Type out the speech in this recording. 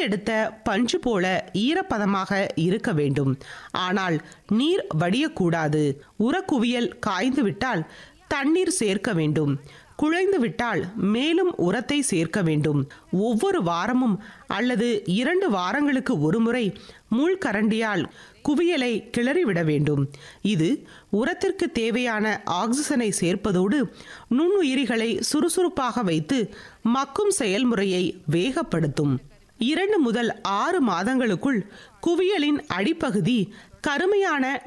எடுத்த பஞ்சு போல ஈரப்பதமாக இருக்க வேண்டும் ஆனால் நீர் வடியக்கூடாது உரக்குவியல் காய்ந்து விட்டால் தண்ணீர் சேர்க்க வேண்டும் குழைந்து விட்டால் மேலும் உரத்தை சேர்க்க வேண்டும் ஒவ்வொரு வாரமும் அல்லது இரண்டு வாரங்களுக்கு ஒருமுறை முள்கரண்டியால் குவியலை கிளறிவிட வேண்டும் இது உரத்திற்கு தேவையான ஆக்சிஜனை சேர்ப்பதோடு நுண்ணுயிரிகளை சுறுசுறுப்பாக வைத்து மக்கும் செயல்முறையை வேகப்படுத்தும் இரண்டு முதல் ஆறு மாதங்களுக்குள் குவியலின் அடிப்பகுதி கருமையான